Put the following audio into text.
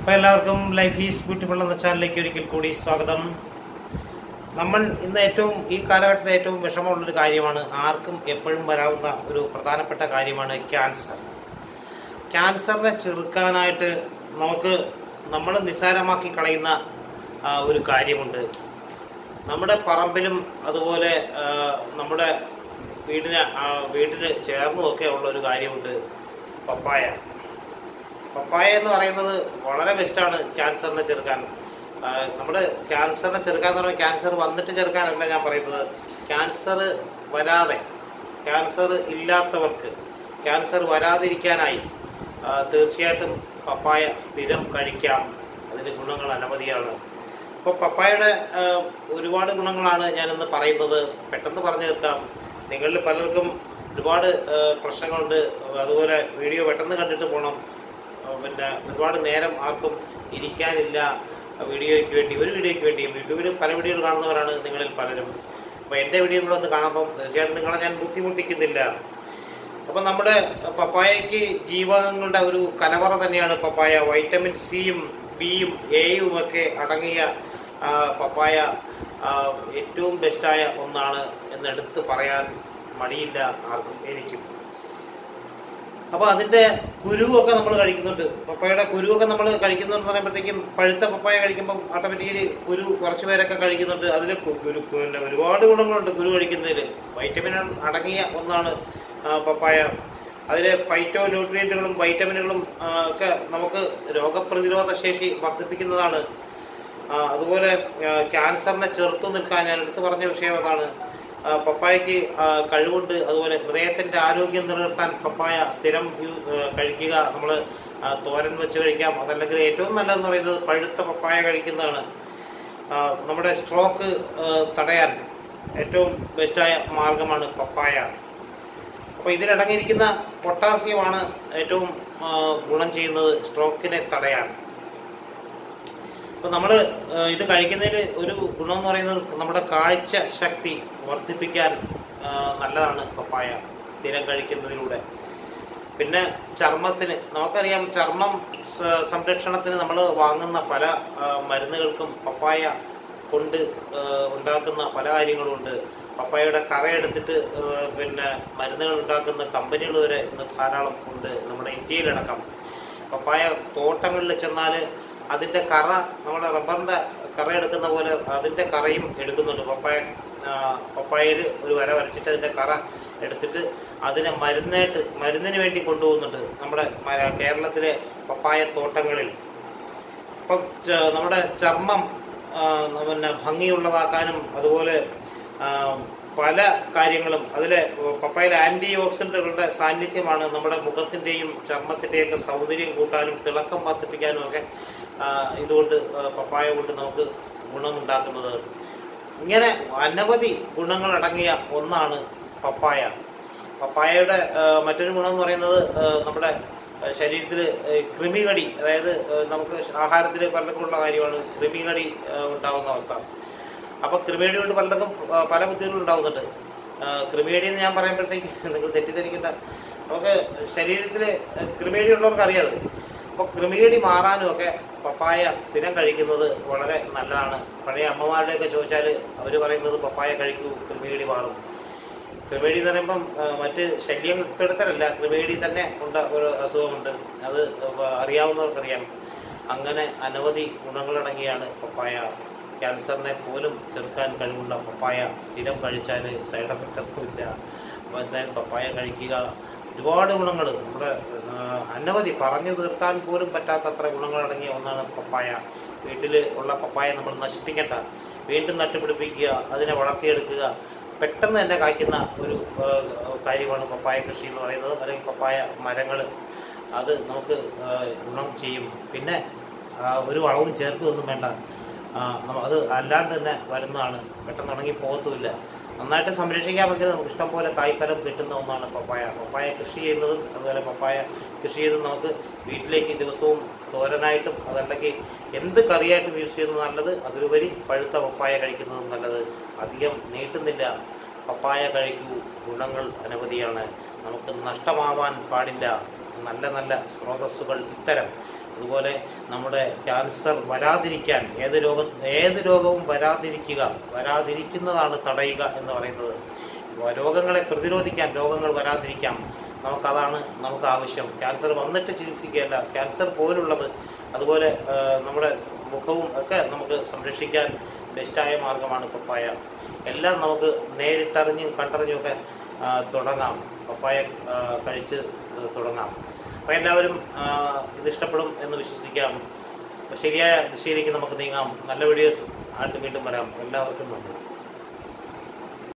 അപ്പോൾ എല്ലാവർക്കും life is beautiful എന്ന ചാനലിലേക്ക് ഒരിക്കൽ കൂടി സ്വാഗതം നമ്മൾ ഇന്ന് ഏറ്റവും ഈ കാലഘട്ടത്തിൽ ഏറ്റവും വിഷമമുള്ളൊരു കാര്യമാണ് ആർക്കും എപ്പോഴും വരാവുന്ന ഒരു പ്രധാനപ്പെട്ട കാര്യമാണ് ക്യാൻസർ ക്യാൻസറിനെ ചെറുക്കാനായിട്ട് നമുക്ക് നമ്മൾ നിസ്സാരമാക്കി കളയുന്ന ആ, ഒരു കാര്യമുണ്ട് നമ്മുടെ പറമ്പിലും അതുപോലെ ആ, നമ്മുടെ വീടിന് ആ, വീടിന് ചേർന്നുമൊക്കെ ഉള്ള ഒരു കാര്യമുണ്ട് പപ്പായ പപ്പായ എന്ന് പറയുന്നത് വളരെ ബെസ്റ്റാണ് ക്യാൻസറിനെ ചെറുക്കാൻ ആ, നമ്മുടെ ക്യാൻസറിനെ ചെറുക്കാൻ എന്ന് പറയുമ്പോൾ ക്യാൻസർ വന്നിട്ട് ചെറുക്കാനല്ല ഞാൻ പറയുന്നത് ക്യാൻസർ വരാതെ ക്യാൻസർ ഇല്ലാത്തവർക്ക് ക്യാൻസർ വരാതിരിക്കാനായി ആ, തീർച്ചയായിട്ടും പപ്പായ സ്ഥിരം കഴിക്കാം അതിന് ഗുണങ്ങൾ അനവധിയാണ് അപ്പോൾ പപ്പായയുടെ ആ, ഒരുപാട് ഗുണങ്ങളാണ് ഞാനിന്ന് പറയുന്നത് പെട്ടെന്ന് പറഞ്ഞു തീർക്കാം നിങ്ങളിൽ പലർക്കും ഒരുപാട് ആ, പ്രശ്നങ്ങളുണ്ട് അതുപോലെ വീഡിയോ പെട്ടെന്ന് കണ്ടിട്ട് പോകണം ആ, പിന്നെ ഒരുപാട് നേരം ആർക്കും ഇരിക്കാനില്ല വീഡിയോയ്ക്ക് വേണ്ടി ഒരു വീഡിയോയ്ക്ക് വേണ്ടി യൂട്യൂബിൽ പല വീഡിയോകൾ കാണുന്നവരാണ് നിങ്ങളിൽ പലരും അപ്പോൾ എൻ്റെ വീഡിയോ കൂടെ ഒന്ന് കാണുമ്പോൾ തീർച്ചയായിട്ടും നിങ്ങളെ ഞാൻ ബുദ്ധിമുട്ടിക്കുന്നില്ല അപ്പം നമ്മുടെ പപ്പായയ്ക്ക് ജീവകങ്ങളുടെ ഒരു കലവറ തന്നെയാണ് പപ്പായ വൈറ്റമിൻ സിയും ബിയും എയും ഒക്കെ അടങ്ങിയ ആ, പപ്പായ ആ, ഏറ്റവും ബെസ്റ്റായ ഒന്നാണ് എന്നെടുത്ത് പറയാൻ മടിയില്ല ആർക്കും എനിക്കും അപ്പോൾ അതിൻ്റെ കുരുവൊക്കെ നമ്മൾ കഴിക്കുന്നുണ്ട് പപ്പായയുടെ കുരുവൊക്കെ നമ്മൾ കഴിക്കുന്നുണ്ടെന്ന് പറയുമ്പോഴത്തേക്കും പഴുത്ത പപ്പായ കഴിക്കുമ്പോൾ ഓട്ടോമാറ്റിക്കലി കുരു കുറച്ച് പേരൊക്കെ കഴിക്കുന്നുണ്ട് അതിൽ കുരു പിന്നെ ഒരുപാട് ഗുണങ്ങളുണ്ട് കുരു കഴിക്കുന്നതിൽ വൈറ്റമിൻ അടങ്ങിയ ഒന്നാണ് ആ, പപ്പായ അതിലെ ഫൈറ്റോ ന്യൂട്രിയൻറ്റുകളും വൈറ്റമിനുകളും ആ, ഒക്കെ നമുക്ക് രോഗപ്രതിരോധ ശേഷി വർദ്ധിപ്പിക്കുന്നതാണ് ആ, അതുപോലെ ആ, ക്യാൻസറിനെ ചെറുത്തു നിൽക്കാൻ ഞാൻ എടുത്തു പറഞ്ഞ വിഷയം അതാണ് ആ, പപ്പായക്ക് ആ, കഴിവുണ്ട് അതുപോലെ ഹൃദയത്തിന്റെ ആരോഗ്യം നിലനിർത്താൻ പപ്പായ സ്ഥിരം യു- ആ, കഴിക്കുക നമ്മൾ തോരൻ വെച്ച് കഴിക്കാം അതല്ലെങ്കിൽ ഏറ്റവും നല്ലതെന്ന് പറയുന്നത് പഴുത്ത പപ്പായ കഴിക്കുന്നതാണ് ആ, നമ്മുടെ സ്ട്രോക്ക് ആ, തടയാൻ ഏറ്റവും ബെസ്റ്റായ മാർഗമാണ് പപ്പായ അപ്പോൾ ഇതിലടങ്ങിയിരിക്കുന്ന പൊട്ടാസ്യമാണ് ഏറ്റവും ആ, ഗുണം ചെയ്യുന്നത് സ്ട്രോക്കിനെ തടയാൻ അപ്പോൾ നമ്മൾ ഇത് കഴിക്കുന്നതിൽ ഒരു ഗുണം എന്ന് പറയുന്നത് നമ്മുടെ കാഴ്ച ശക്തി വർദ്ധിപ്പിക്കാൻ ആ, നല്ലതാണ് പപ്പായ സ്ഥിരം കഴിക്കുന്നതിലൂടെ പിന്നെ ചർമ്മത്തിന് നമുക്കറിയാം ചർമ്മം സ- സംരക്ഷണത്തിന് നമ്മൾ വാങ്ങുന്ന പല ആ, മരുന്നുകൾക്കും പപ്പായ കൊണ്ട് ആ, ഉണ്ടാക്കുന്ന പല കാര്യങ്ങളുമുണ്ട് പപ്പായയുടെ കറ എടുത്തിട്ട് ആ, പിന്നെ മരുന്നുകൾ ഉണ്ടാക്കുന്ന കമ്പനികൾ വരെ ഇന്ന് ധാരാളം ഉണ്ട് നമ്മുടെ ഇന്ത്യയിലടക്കം പപ്പായ തോട്ടങ്ങളിൽ ചെന്നാൽ അതിൻ്റെ കറ നമ്മുടെ റബ്ബറിൻ്റെ കറ എടുക്കുന്ന പോലെ അതിൻ്റെ കറയും എടുക്കുന്നുണ്ട് പപ്പായ പപ്പായയിൽ ഒരു വര വരച്ചിട്ട് അതിൻ്റെ കറ എടുത്തിട്ട് അതിനെ മരുന്നായിട്ട് മരുന്നിന് വേണ്ടി കൊണ്ടുപോകുന്നുണ്ട് നമ്മുടെ മ- കേരളത്തിലെ പപ്പായ തോട്ടങ്ങളിൽ അപ്പം ച- നമ്മുടെ ചർമ്മം ആ, പിന്നെ ഭംഗിയുള്ളതാക്കാനും അതുപോലെ ആ, പല കാര്യങ്ങളും അതിലെ പപ്പായയിലെ ആന്റി ഓക്സിഡന്റുകളുടെ സാന്നിധ്യമാണ് നമ്മുടെ മുഖത്തിന്റെയും ചർമ്മത്തിന്റെയൊക്കെ സൗന്ദര്യം കൂട്ടാനും തിളക്കം വർദ്ധിപ്പിക്കാനും ഒക്കെ ആ, ഇതുകൊണ്ട് ആ, പപ്പായ കൊണ്ട് നമുക്ക് ഗുണമുണ്ടാക്കുന്നത് ഇങ്ങനെ അനവധി ഗുണങ്ങൾ അടങ്ങിയ ഒന്നാണ് പപ്പായ പപ്പായയുടെ ആ, മറ്റൊരു ഗുണം എന്ന് പറയുന്നത് ആ, നമ്മുടെ ശരീരത്തിൽ കൃമികടി അതായത് ആ, നമുക്ക് ആഹാരത്തിൽ പലർക്കും ഉള്ള കാര്യമാണ് കൃമികടി ആ, ഉണ്ടാവുന്ന അവസ്ഥ അപ്പൊ കൃമികടി കൊണ്ട് പലർക്കും ആ, പല ബുദ്ധികളും ഉണ്ടാവുന്നുണ്ട് ആ, കൃമികടി എന്ന് ഞാൻ പറയുമ്പോഴത്തേക്ക് നിങ്ങൾ തെറ്റിദ്ധരിക്കേണ്ട നമുക്ക് ശരീരത്തിൽ കൃമികടി ഉള്ളവർക്ക് അറിയാതെ അപ്പോൾ കൃമികടി മാറാനും ഒക്കെ പപ്പായ സ്ഥിരം കഴിക്കുന്നത് വളരെ നല്ലതാണ് പഴയ അമ്മമാരുടെയൊക്കെ ചോദിച്ചാൽ അവർ പറയുന്നത് പപ്പായ കഴിക്കൂ കൃമികടി മാറും ക്രിമേഡി എന്ന് പറയുമ്പം ആ, മറ്റ് ശല്യം പെടുത്തലല്ല ക്രിമേഡി തന്നെ ഉണ്ട ഒരു അസുഖമുണ്ട് അത് അറിയാവുന്നവർക്കറിയാം അങ്ങനെ അനവധി ഗുണങ്ങളടങ്ങിയാണ് പപ്പായ ക്യാൻസറിനെ പോലും ചെറുക്കാൻ കഴിവുള്ള പപ്പായ സ്ഥിരം കഴിച്ചാൽ സൈഡ് എഫക്റ്റ് ഒന്നുമില്ല അപ്പോൾ എന്തായാലും പപ്പായ കഴിക്കുക ഒരുപാട് ഗുണങ്ങൾ നമ്മുടെ ആ, അനവധി പറഞ്ഞു തീർക്കാൻ പോലും പറ്റാത്തത്ര ഗുണങ്ങളടങ്ങിയ ഒന്നാണ് പപ്പായ വീട്ടിൽ ഉള്ള പപ്പായ നമ്മൾ നശിപ്പിക്കേണ്ട വീണ്ടും നട്ടുപിടിപ്പിക്കുക അതിനെ വളർത്തിയെടുക്കുക പെട്ടെന്ന് തന്നെ കായ്ക്കുന്ന ഒരു ആ, കാര്യമാണ് പപ്പായ കൃഷി എന്ന് പറയുന്നത് അല്ലെങ്കിൽ പപ്പായ മരങ്ങൾ അത് നമുക്ക് ആ, ഗുണം ചെയ്യും പിന്നെ ആ, ഒരു വളവും ചേർക്കുകയൊന്നും വേണ്ട ആ, നമ്മ- അത് അല്ലാണ്ട് തന്നെ വരുന്നതാണ് പെട്ടെന്ന് ഉണങ്ങി പോകത്തുമില്ല നന്നായിട്ട് സംരക്ഷിക്കാമെങ്കിൽ നമുക്ക് ഇഷ്ടം പോലെ കായ്ഫലം കിട്ടുന്ന ഒന്നാണ് പപ്പായ പപ്പായ കൃഷി ചെയ്യുന്നതും അതുപോലെ പപ്പായ കൃഷി ചെയ്തും നമുക്ക് വീട്ടിലേക്ക് ദിവസവും തോരനായിട്ടും അതല്ലെങ്കിൽ എന്ത് കറിയായിട്ടും യൂസ് ചെയ്യുന്നത് നല്ലത് അതിലുപരി പഴുത്ത പപ്പായ കഴിക്കുന്നതും നല്ലത് അധികം നീട്ടുന്നില്ല പപ്പായ കഴിക്കൂ ഗുണങ്ങൾ അനവധിയാണ് നമുക്ക് നഷ്ടമാവാൻ പാടില്ല നല്ല നല്ല സ്രോതസ്സുകൾ ഇത്തരം അതുപോലെ നമ്മുടെ ക്യാൻസർ വരാതിരിക്കാൻ ഏത് രോഗ ഏത് രോഗവും വരാതിരിക്കുക വരാതിരിക്കുന്നതാണ് തടയുക എന്ന് പറയുന്നത് വ- രോഗങ്ങളെ പ്രതിരോധിക്കാൻ രോഗങ്ങൾ വരാതിരിക്കാം നമുക്കതാണ് നമുക്ക് ആവശ്യം ക്യാൻസർ വന്നിട്ട് ചികിത്സിക്കുകയല്ല ക്യാൻസർ പോലുള്ളത് അതുപോലെ ആ, നമ്മുടെ മുഖവും ഒക്കെ നമുക്ക് സംരക്ഷിക്കാൻ ബെസ്റ്റായ മാർഗമാണ് പപ്പായ എല്ലാം നമുക്ക് നേരിട്ടറിഞ്ഞും കണ്ടറിഞ്ഞുമൊക്കെ ആ, തുടങ്ങാം പപ്പായ ആ, കഴിച്ച് തുടങ്ങാം അപ്പോൾ എല്ലാവരും ആ, ഇത് ഇഷ്ടപ്പെടും എന്ന് വിശ്വസിക്കാം അപ്പോൾ ശരിയായ ദിശയിലേക്ക് നമുക്ക് നീങ്ങാം നല്ല വീഡിയോസ് ആയിട്ട് വീണ്ടും വരാം എല്ലാവർക്കും നന്ദി